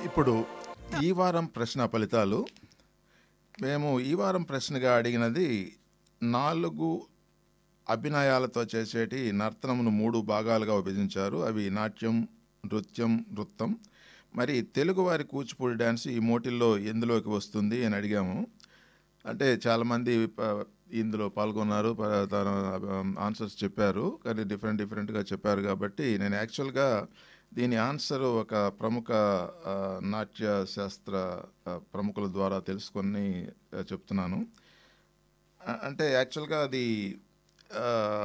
ఇప్పుడు ఈ వారం ప్రశ్న ఫలితాలు మేము ఈ వారం ప్రశ్నగా అడిగినది నాలుగు అభినయాలతో చేసేటి నర్తనమును మూడు భాగాలుగా విభజించారు అవి నాట్యం నృత్యం నృత్యం మరి తెలుగువారి కూచిపూడి డ్యాన్స్ ఈ మోటిల్లో ఎందులోకి వస్తుంది అని అడిగాము అంటే చాలామంది ప- ఇందులో పాల్గొన్నారు ప- తన ఆన్సర్స్ చెప్పారు కానీ డిఫరెంట్ డిఫరెంట్గా చెప్పారు కాబట్టి నేను యాక్చువల్గా దీని ఆన్సర్ ఒక ప్రముఖ ఆ, నాట్య శాస్త్ర ఆ, ప్రముఖుల ద్వారా తెలుసుకొని ఆ, చెప్తున్నాను ఆ, అంటే యాక్చువల్గా అది ఆ,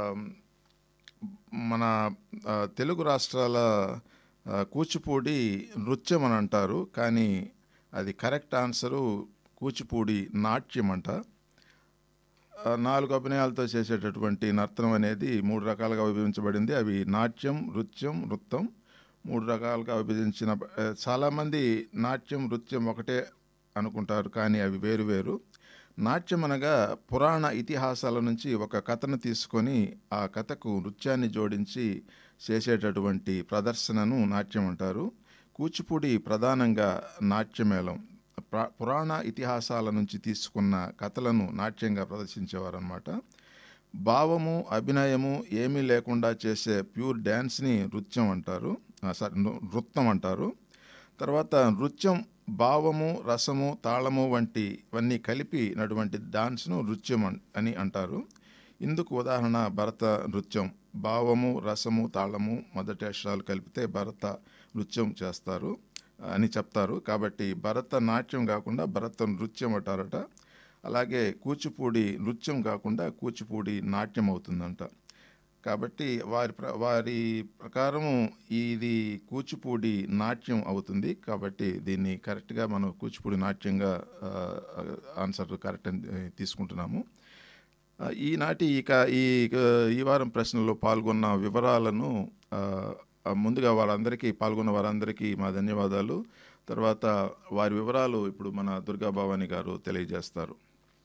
మన ఆ, తెలుగు రాష్ట్రాల ఆ, కూచిపూడి నృత్యం అని అంటారు కానీ అది కరెక్ట్ ఆన్సరు కూచిపూడి నాట్యం అంట ఆ, నాలుగు అభినయాలతో చేసేటటువంటి నర్తనం అనేది మూడు రకాలుగా విభజించబడింది అవి నాట్యం నృత్యం నృత్యం మూడు రకాలుగా విభజించిన ఆ, చాలామంది నాట్యం నృత్యం ఒకటే అనుకుంటారు కానీ అవి వేరు వేరు నాట్యం అనగా పురాణ ఇతిహాసాల నుంచి ఒక కథను తీసుకొని ఆ కథకు నృత్యాన్ని జోడించి చేసేటటువంటి ప్రదర్శనను నాట్యం అంటారు కూచిపూడి ప్రధానంగా నాట్యమేళం ప్ర- పురాణ ఇతిహాసాల నుంచి తీసుకున్న కథలను నాట్యంగా ప్రదర్శించేవారనమాట భావము అభినయము ఏమీ లేకుండా చేసే ప్యూర్ డ్యాన్స్ని నృత్యం అంటారు ఆ, సారీ నృ- నృత్యం అంటారు తర్వాత నృత్యం భావము రసము తాళము వంటివన్నీ కలిపినటువంటి డాన్స్ను నృత్యం అన్- అని అంటారు ఇందుకు ఉదాహరణ భరత నృత్యం భావము రసము తాళము మొదటి అక్షరాలు కలిపితే భరత నృత్యం చేస్తారు అని చెప్తారు కాబట్టి భరత నాట్యం కాకుండా భరత నృత్యం అంటారట అలాగే కూచిపూడి నృత్యం కాకుండా కూచిపూడి నాట్యం అవుతుందంట కాబట్టి వారి ప్ర వారి ప్రకారము ఇది కూచిపూడి నాట్యం అవుతుంది కాబట్టి దీన్ని కరెక్ట్గా మనం కూచిపూడి నాట్యంగా ఆ, ఆన్సర్ కరెక్ట్ అని ఆ, తీసుకుంటున్నాము ఆ, ఈనాటి ఇక ఈ ఈ వారం ప్రశ్నలో పాల్గొన్న వివరాలను ఆ, ఆ, ముందుగా వారందరికీ పాల్గొన్న వారందరికీ మా ధన్యవాదాలు తర్వాత వారి వివరాలు ఇప్పుడు మన దుర్గా భవాని గారు తెలియజేస్తారు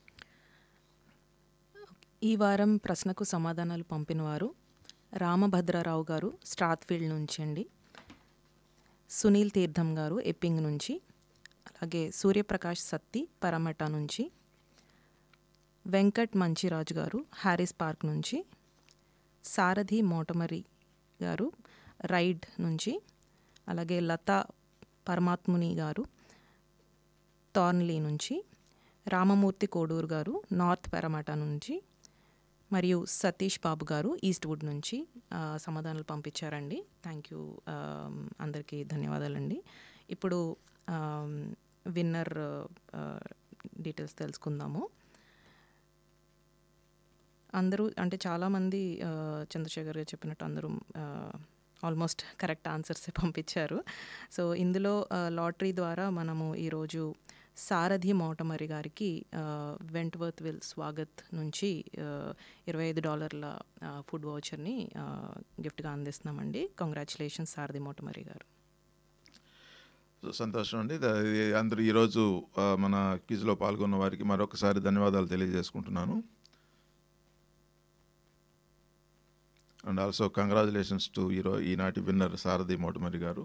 ఈ వారం ప్రశ్నకు సమాధానాలు పంపినవారు రామభద్రరావు గారు స్ట్రాత్ఫీల్డ్ నుంచి అండి సునీల్ తీర్థం గారు ఎప్పింగ్ నుంచి అలాగే సూర్యప్రకాష్ సత్తి పరమట నుంచి వెంకట్ మంచిరాజు గారు హ్యారిస్ పార్క్ నుంచి సారథి మోటమరి గారు రైడ్ నుంచి అలాగే లతా పరమాత్ముని గారు తార్న్లీ నుంచి రామమూర్తి కోడూరు గారు నార్త్ పెరమట నుంచి మరియు సతీష్ బాబు గారు ఈస్ట్వుడ్ నుంచి ఆ, సమాధానాలు పంపించారండి థ్యాంక్ యూ అందరికీ ధన్యవాదాలండి ఇప్పుడు విన్నర్ డీటెయిల్స్ తెలుసుకుందాము అందరూ అంటే చాలామంది ఆ, చంద్రశేఖర్ గారు చెప్పినట్టు అందరూ ఆల్మోస్ట్ కరెక్ట్ ఆన్సర్స్ పంపించారు సో ఇందులో లాటరీ ద్వారా మనము ఈరోజు సారథి మోటమరి గారికి వెంట్వర్త్ విల్ స్వాగత్ నుంచి ఆ, ఇరవై ఐదు డాలర్ల ఫుడ్ వౌచర్ని గిఫ్ట్గా అందిస్తున్నామండి కంగ్రాచులేషన్స్ సారథి మోటమరి గారు సో సంతోషం అండి ద- ఇది అందరూ ఈరోజు ఆ, మన క్విజ్లో పాల్గొన్న వారికి మరొకసారి ధన్యవాదాలు తెలియజేసుకుంటున్నాను అండ్ ఆల్సో కంగ్రాచులేషన్స్ టు ఈరో ఈనాటి విన్నర్ సారథి మోటమరి గారు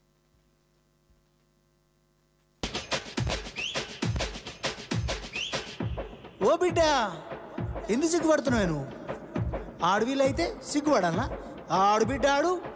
ఓ బిడ్డ ఎందుకు సిగ్గుపడుతున్నావు నువ్వు ఆడవిల్లైతే సిగ్గుపడాలా ఆడు బిడ్డ ఆడు